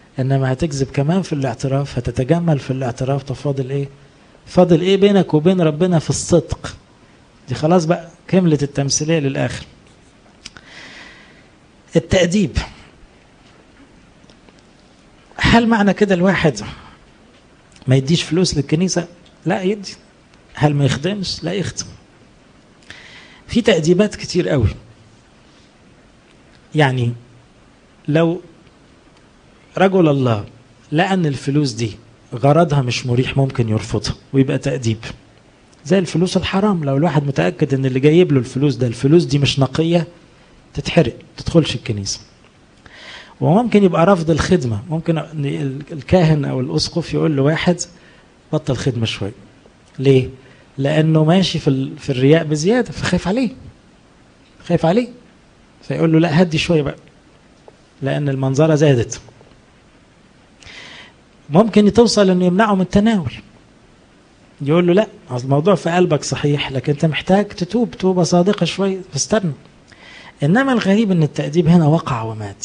انما هتكذب كمان في الاعتراف هتتجمل في الاعتراف طب فاضل ايه فاضل ايه بينك وبين ربنا في الصدق دي خلاص بقى كملت التمثيليه للاخر التأديب هل معنى كده الواحد ما يديش فلوس للكنيسة لا يدي هل ما يخدمش لا يخدم في تأديبات كتير قوي يعني لو رجل الله لقى ان الفلوس دي غرضها مش مريح ممكن يرفضها ويبقى تأديب زي الفلوس الحرام لو الواحد متأكد ان اللي جايب له الفلوس ده الفلوس دي مش نقية تتحرق تدخلش الكنيسة وممكن يبقى رفض الخدمة ممكن الكاهن أو الأسقف يقول له واحد بطل خدمة شوية ليه؟ لأنه ماشي في, في الرياء بزيادة فخايف عليه خايف عليه فيقول له لا هدي شوية بقى لأن المنظرة زادت ممكن توصل انه يمنعه من التناول يقول له لا الموضوع في قلبك صحيح لكن انت محتاج تتوب توبه صادقه شويه فاستنى انما الغريب ان التاديب هنا وقع ومات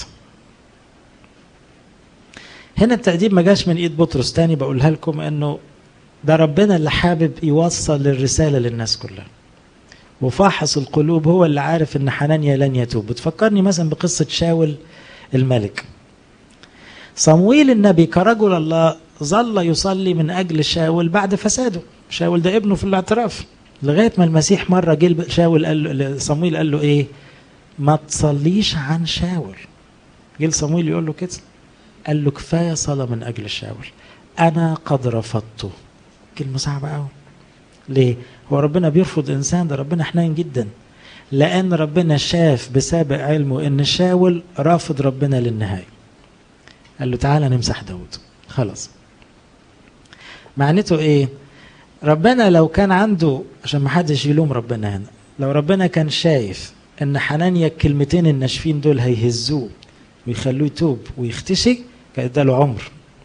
هنا التأديب ما جاش من ايد بطرس تاني بقولها لكم انه ده ربنا اللي حابب يوصل الرسالة للناس كلها وفاحص القلوب هو اللي عارف ان حنانيا لن يتوب بتفكرني مثلا بقصة شاول الملك صمويل النبي كرجل الله ظل يصلي من اجل شاول بعد فساده شاول ده ابنه في الاعتراف لغايه ما المسيح مره جه شاول قال له صمويل قال له ايه ما تصليش عن شاول جه صمويل يقول له كده قال له كفايه صلاه من اجل شاول انا قد رفضته كلمه صعبه قوي ليه هو ربنا بيرفض انسان ده ربنا حنين جدا لان ربنا شاف بسابق علمه ان شاول رافض ربنا للنهايه قال له تعالى نمسح داود خلاص معناته ايه ربنا لو كان عنده عشان ما حدش يلوم ربنا هنا لو ربنا كان شايف ان حنانيا الكلمتين الناشفين دول هيهزوه ويخلوه يتوب ويختشي كان اداله عمر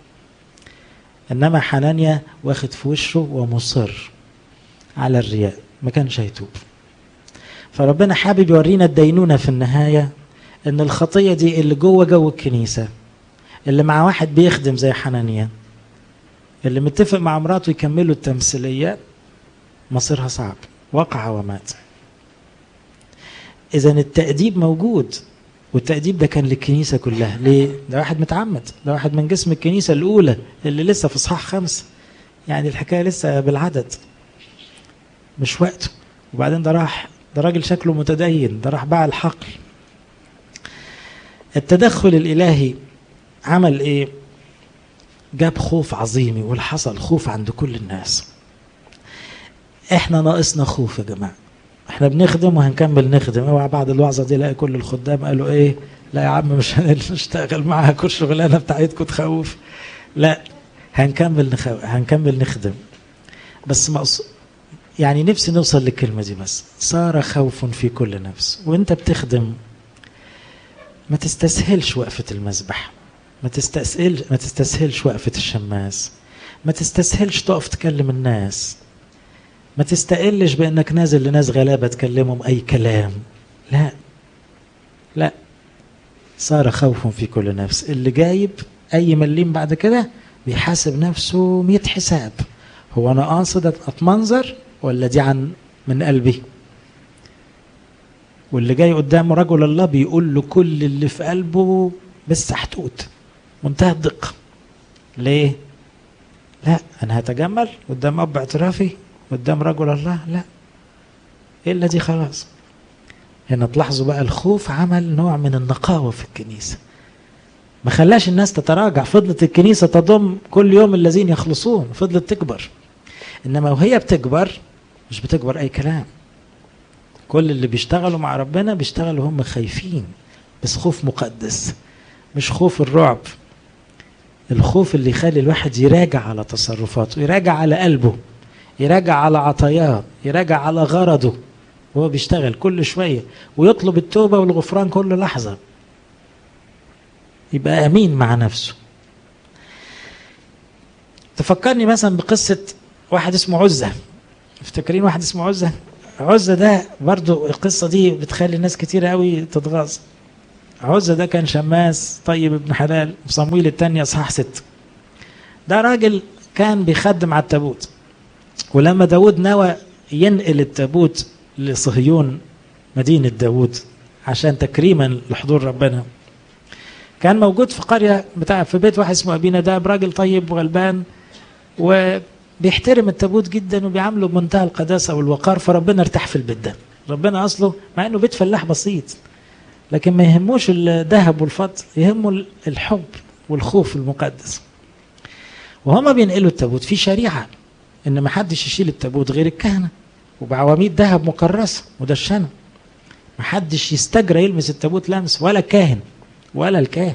انما حنانيا واخد في وشه ومصر على الرياء ما كانش هيتوب فربنا حابب يورينا الدينونه في النهايه ان الخطيه دي اللي جوه جو الكنيسه اللي مع واحد بيخدم زي حنانيا اللي متفق مع مراته يكملوا التمثيليه مصيرها صعب وقع ومات اذا التاديب موجود والتأديب ده كان للكنيسة كلها ليه؟ ده واحد متعمد ده واحد من جسم الكنيسة الأولى اللي لسه في إصحاح خمسة يعني الحكاية لسه بالعدد مش وقته وبعدين ده راح ده راجل شكله متدين ده راح باع الحقل التدخل الإلهي عمل إيه؟ جاب خوف عظيم يقول حصل خوف عند كل الناس احنا ناقصنا خوف يا جماعه احنا بنخدم وهنكمل نخدم اوعى بعد الوعظه دي الاقي كل الخدام قالوا ايه لا يا عم مش هنشتغل معاكم الشغلانه بتاعتكم تخوف لا هنكمل نخو... هنكمل نخدم بس مقص... يعني نفسي نوصل للكلمه دي بس صار خوف في كل نفس وانت بتخدم ما تستسهلش وقفه المذبح ما تستسهل ما تستسهلش وقفه الشماس ما تستسهلش تقف تكلم الناس ما تستقلش بانك نازل لناس غلابه تكلمهم اي كلام لا لا صار خوف في كل نفس اللي جايب اي مليم بعد كده بيحاسب نفسه 100 حساب هو انا قاصد اتمنظر ولا دي عن من قلبي واللي جاي قدامه رجل الله بيقول له كل اللي في قلبه بس حتوت منتهى الدقه ليه لا انا هتجمل قدام اب اعترافي قدام رجل الله لا الا دي خلاص هنا تلاحظوا بقى الخوف عمل نوع من النقاوة في الكنيسة ما خلاش الناس تتراجع فضلت الكنيسة تضم كل يوم الذين يخلصون فضلت تكبر إنما وهي بتكبر مش بتكبر أي كلام كل اللي بيشتغلوا مع ربنا بيشتغلوا هم خايفين بس خوف مقدس مش خوف الرعب الخوف اللي يخلي الواحد يراجع على تصرفاته يراجع على قلبه يراجع على عطاياه يراجع على غرضه وهو بيشتغل كل شوية ويطلب التوبة والغفران كل لحظة يبقى أمين مع نفسه تفكرني مثلا بقصة واحد اسمه عزة افتكرين واحد اسمه عزة عزة ده برضو القصة دي بتخلي ناس كتير قوي تتغاظ عزة ده كان شماس طيب ابن حلال في صمويل الثانية اصحاح ست ده راجل كان بيخدم على التابوت ولما داود نوى ينقل التابوت لصهيون مدينة داود عشان تكريما لحضور ربنا كان موجود في قرية بتاع في بيت واحد اسمه أبي نداب راجل طيب وغلبان وبيحترم التابوت جدا وبيعامله بمنتهى القداسة والوقار فربنا ارتاح في البيت ده ربنا أصله مع إنه بيت فلاح بسيط لكن ما يهموش الذهب والفضة يهمه الحب والخوف المقدس وهما بينقلوا التابوت في شريعة إن ما حدش يشيل التابوت غير الكهنة وبعواميد ذهب مكرسة مدشنة ما حدش يستجرى يلمس التابوت لمس ولا كاهن ولا الكاهن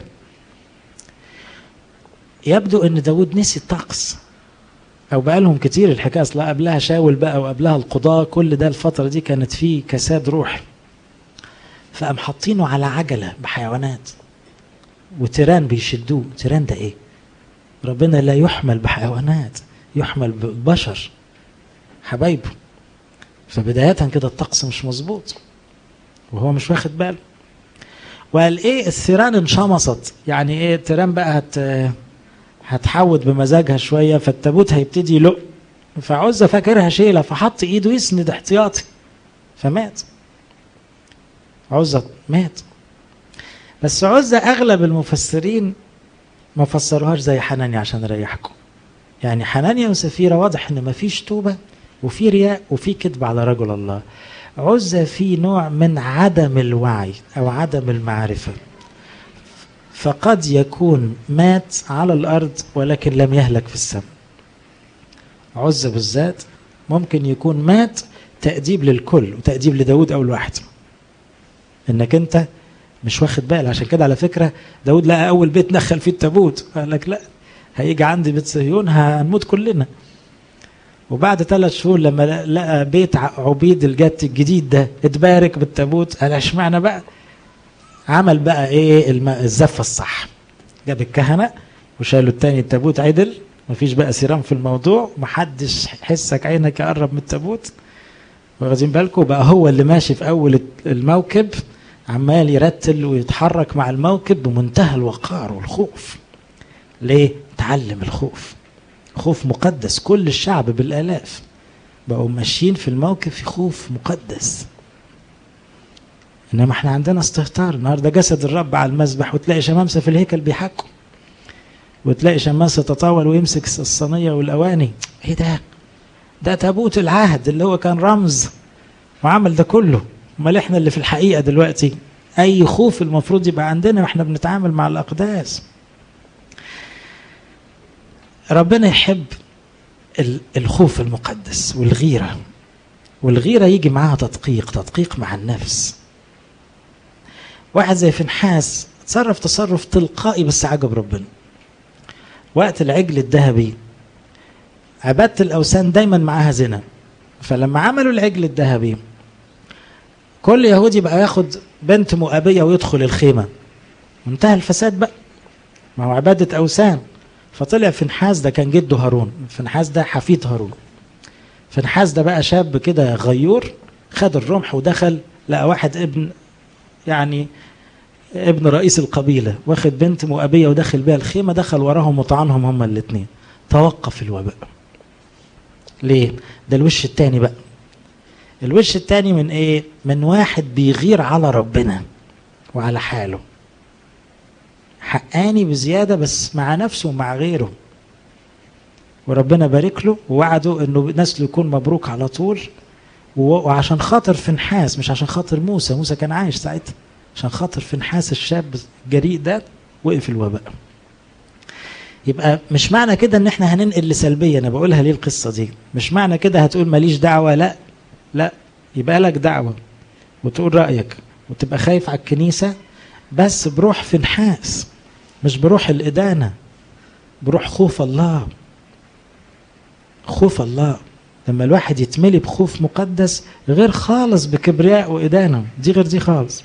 يبدو ان داود نسي الطقس او بقالهم كتير الحكايه اصلا قبلها شاول بقى وقبلها القضاة كل ده الفتره دي كانت فيه كساد روحي فقام حاطينه على عجله بحيوانات وتيران بيشدوه تيران ده ايه ربنا لا يحمل بحيوانات يحمل ببشر حبايبه فبداية كده الطقس مش مظبوط وهو مش واخد باله وقال ايه الثيران انشمصت يعني ايه التيران بقى هت هتحود بمزاجها شوية فالتابوت هيبتدي يلق فعزة فاكرها شيلة فحط ايده يسند احتياطي فمات عزة مات بس عزة اغلب المفسرين ما فسروهاش زي حنانيا عشان اريحكم يعني حنانيا وسفيرة واضح ان مفيش توبة وفي رياء وفي كذب على رجل الله عزة في نوع من عدم الوعي أو عدم المعرفة فقد يكون مات على الأرض ولكن لم يهلك في السماء عزة بالذات ممكن يكون مات تأديب للكل وتأديب لداود أول واحد إنك أنت مش واخد بالك عشان كده على فكرة داود لقى أول بيت دخل فيه التابوت قال لك لا هيجي عندي بيت صهيون هنموت كلنا وبعد ثلاث شهور لما لقى بيت عبيد الجت الجديد ده اتبارك بالتابوت قال اشمعنى بقى عمل بقى ايه الزفه الصح جاب الكهنه وشالوا التاني التابوت عدل مفيش بقى سيران في الموضوع محدش حسك عينك يقرب من التابوت واخدين بالكم بقى هو اللي ماشي في اول الموكب عمال يرتل ويتحرك مع الموكب بمنتهى الوقار والخوف ليه تعلم الخوف خوف مقدس كل الشعب بالآلاف بقوا ماشيين في الموقف في خوف مقدس انما احنا عندنا استهتار النهارده جسد الرب على المذبح وتلاقي شمامسه في الهيكل بيحكوا وتلاقي شماس يتطاول ويمسك الصينيه والاواني ايه ده ده تابوت العهد اللي هو كان رمز وعمل ده كله امال احنا اللي في الحقيقه دلوقتي اي خوف المفروض يبقى عندنا واحنا بنتعامل مع الاقداس ربنا يحب الخوف المقدس والغيرة والغيرة يجي معاها تدقيق تدقيق مع النفس واحد زي فنحاس تصرف تصرف تلقائي بس عجب ربنا وقت العجل الذهبي عبادة الأوثان دايما معاها زنا فلما عملوا العجل الذهبي كل يهودي بقى ياخد بنت مؤابية ويدخل الخيمة منتهى الفساد بقى ما هو عبادة أوثان فطلع فنحاس ده كان جده هارون فنحاس ده حفيد هارون فنحاس ده بقى شاب كده غيور خد الرمح ودخل لقى واحد ابن يعني ابن رئيس القبيلة واخد بنت مؤبية ودخل بيها الخيمة دخل وراهم وطعنهم هما الاثنين توقف الوباء ليه ده الوش التاني بقى الوش التاني من ايه من واحد بيغير على ربنا وعلى حاله حقاني بزيادة بس مع نفسه ومع غيره وربنا بارك له ووعده انه نسله يكون مبروك على طول وعشان خاطر فنحاس مش عشان خاطر موسى موسى كان عايش ساعتها عشان خاطر فنحاس الشاب الجريء ده وقف الوباء يبقى مش معنى كده ان احنا هننقل لسلبيه انا بقولها ليه القصه دي مش معنى كده هتقول ماليش دعوه لا لا يبقى لك دعوه وتقول رايك وتبقى خايف على الكنيسه بس بروح فنحاس مش بروح الإدانة بروح خوف الله خوف الله لما الواحد يتملي بخوف مقدس غير خالص بكبرياء وإدانة دي غير دي خالص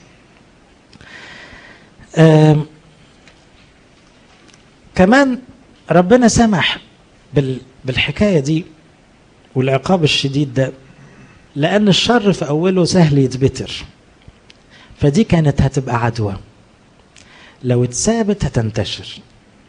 كمان ربنا سمح بالحكاية دي والعقاب الشديد ده لأن الشر في أوله سهل يتبتر فدي كانت هتبقى عدوى لو اتثابت هتنتشر